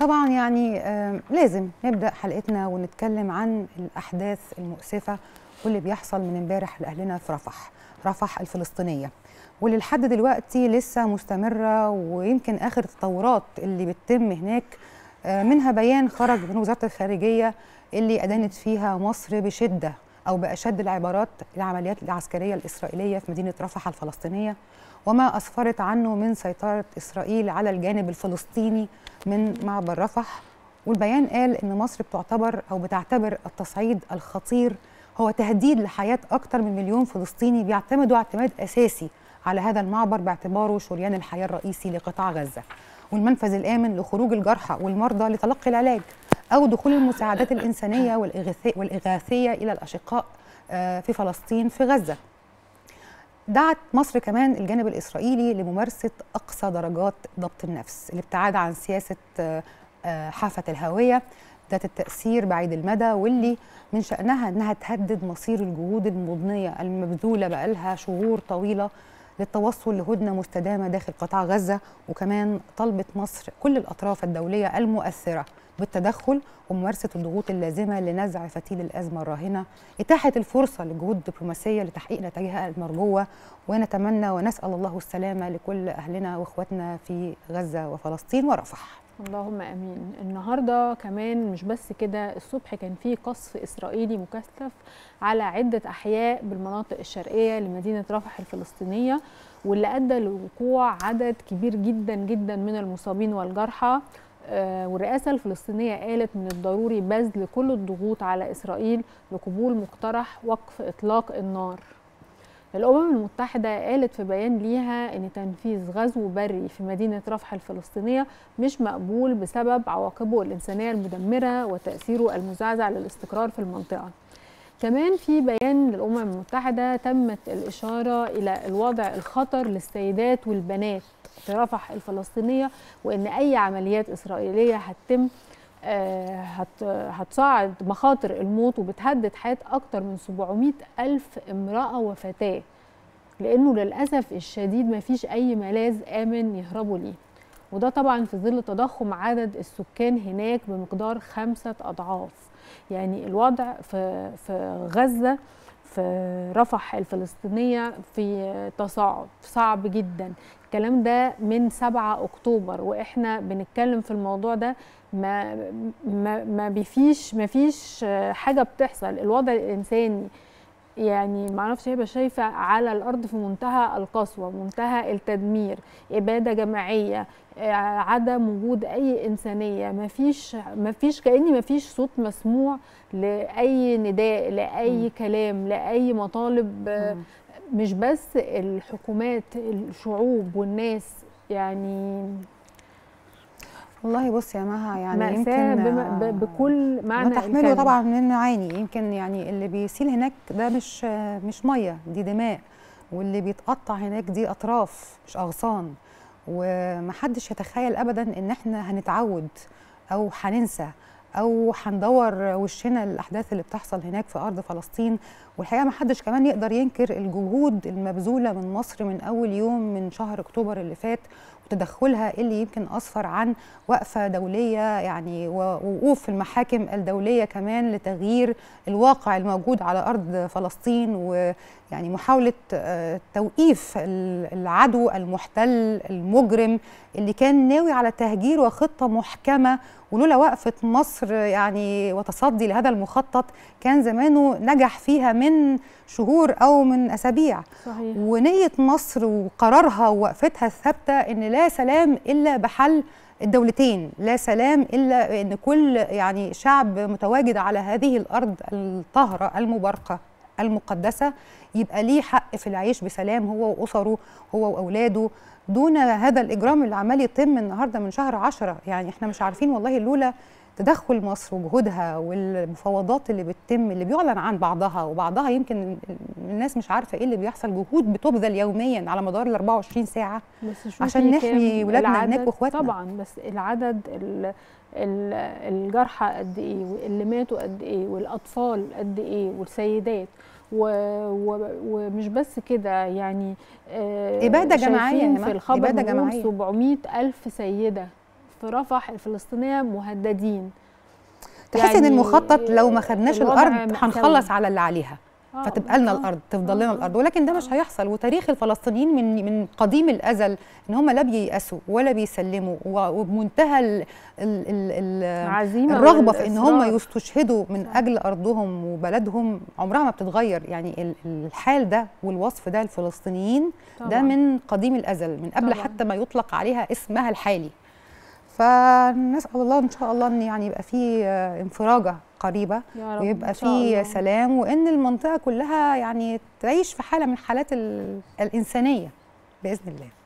طبعا يعني آه لازم نبدا حلقتنا ونتكلم عن الاحداث المؤسفه واللي بيحصل من امبارح لاهلنا في رفح رفح الفلسطينيه واللي لحد دلوقتي لسه مستمره ويمكن اخر التطورات اللي بتتم هناك آه منها بيان خرج من وزاره الخارجيه اللي ادانت فيها مصر بشده او باشد العبارات العمليات العسكريه الاسرائيليه في مدينه رفح الفلسطينيه وما اسفرت عنه من سيطره اسرائيل على الجانب الفلسطيني من معبر رفح والبيان قال ان مصر بتعتبر او بتعتبر التصعيد الخطير هو تهديد لحياه اكثر من مليون فلسطيني بيعتمدوا اعتماد اساسي على هذا المعبر باعتباره شريان الحياه الرئيسي لقطاع غزه والمنفذ الامن لخروج الجرحى والمرضى لتلقي العلاج او دخول المساعدات الانسانيه والاغاثيه الى الاشقاء في فلسطين في غزه دعت مصر كمان الجانب الاسرائيلي لممارسه اقصى درجات ضبط النفس الابتعاد عن سياسه حافه الهويه ذات التاثير بعيد المدى واللي من شانها انها تهدد مصير الجهود المضنيه المبذوله بقالها شهور طويله للتوصل لهدنه مستدامه داخل قطاع غزه وكمان طلبت مصر كل الاطراف الدوليه المؤثره بالتدخل وممارسه الضغوط اللازمه لنزع فتيل الازمه الراهنه، اتاحه الفرصه لجهود دبلوماسيه لتحقيق نتائجها المرجوه ونتمنى ونسال الله السلامه لكل اهلنا واخواتنا في غزه وفلسطين ورفح. اللهم امين النهارده كمان مش بس كده الصبح كان في قصف اسرائيلي مكثف على عده احياء بالمناطق الشرقيه لمدينه رفح الفلسطينيه واللي ادى لوقوع عدد كبير جدا جدا من المصابين والجرحى آه والرئاسة الفلسطينية قالت من الضروري بذل كل الضغوط على إسرائيل لقبول مقترح وقف إطلاق النار الأمم المتحدة قالت في بيان ليها أن تنفيذ غزو بري في مدينة رفح الفلسطينية مش مقبول بسبب عواقبه الإنسانية المدمرة وتأثيره المزعزع للاستقرار في المنطقة كمان في بيان للأمم المتحدة تمت الإشارة إلى الوضع الخطر للسيدات والبنات في رفح الفلسطينية وإن أي عمليات إسرائيلية هتتم هتصاعد مخاطر الموت وبتهدد حياة أكتر من 700 ألف امرأة وفتاة لأنه للأسف الشديد ما فيش أي ملاذ آمن يهربوا ليه وده طبعا في ظل تضخم عدد السكان هناك بمقدار خمسة أضعاف يعني الوضع في في غزة في رفح الفلسطينية في تصاعد صعب جدا الكلام ده من 7 أكتوبر وإحنا بنتكلم في الموضوع ده ما ما ما بيفيش ما فيش حاجة بتحصل الوضع الإنساني يعني ما اعرفش هيبقى شايفه على الارض في منتهى القسوه منتهى التدمير اباده جماعيه عدم وجود اي انسانيه ما فيش ما فيش كاني ما فيش صوت مسموع لاي نداء لاي م. كلام لاي مطالب م. مش بس الحكومات الشعوب والناس يعني والله بص يا مها يعني مأساة يمكن بكل معنى وتحمله طبعا من معاني يمكن يعني اللي بيسيل هناك ده مش مش ميه دي دماء واللي بيتقطع هناك دي اطراف مش اغصان ومحدش يتخيل ابدا ان احنا هنتعود او هننسى او هندور وشنا للاحداث اللي بتحصل هناك في ارض فلسطين والحقيقه ما حدش كمان يقدر ينكر الجهود المبذوله من مصر من اول يوم من شهر اكتوبر اللي فات وتدخلها اللي يمكن اسفر عن وقفه دوليه يعني ووقوف في المحاكم الدوليه كمان لتغيير الواقع الموجود على ارض فلسطين ويعني محاوله توقيف العدو المحتل المجرم اللي كان ناوي على تهجير وخطه محكمه ولولا وقفه مصر يعني وتصدي لهذا المخطط كان زمانه نجح فيها من شهور او من اسابيع صحيح. ونيه مصر وقرارها ووقفتها الثابته ان لا سلام الا بحل الدولتين لا سلام الا ان كل يعني شعب متواجد على هذه الارض الطاهره المباركه المقدسه يبقى ليه حق في العيش بسلام هو واسره هو واولاده دون هذا الاجرام اللي عمال يتم النهارده من شهر عشرة يعني احنا مش عارفين والله لولا تدخل مصر وجهودها والمفاوضات اللي بتتم اللي بيعلن عن بعضها وبعضها يمكن الناس مش عارفه ايه اللي بيحصل جهود بتبذل يوميا على مدار ال 24 ساعه بس عشان نحمي ولادنا هناك واخواتنا طبعا بس العدد الجرحى قد ايه واللي ماتوا قد ايه والاطفال قد ايه والسيدات و... و... ومش بس كده يعني اباده جماعيه في الخبر اباده جماعيه 700 الف سيده في رفح الفلسطينيه مهددين تحس ان يعني المخطط لو ما خدناش الوضع الارض مأساوي. هنخلص على اللي عليها آه، فتبقى لنا آه، الارض تفضل لنا آه، الارض ولكن ده مش هيحصل وتاريخ الفلسطينيين من من قديم الازل ان هم لا بييأسوا ولا بيسلموا و- وبمنتهى ال ال ال ال عزيمه الرغبه في ان هم والإصرار. يستشهدوا من صح. اجل ارضهم وبلدهم عمرها ما بتتغير يعني ال- الحال ده والوصف ده الفلسطينيين ده طبعاً. من قديم الازل من قبل طبعاً. حتى ما يطلق عليها اسمها الحالي فنسال الله ان شاء الله ان يعني يبقى في آه، انفراجه قريبه يا رب ويبقى إن شاء في الله. سلام وان المنطقه كلها يعني تعيش في حاله من حالات ال- الانسانيه باذن الله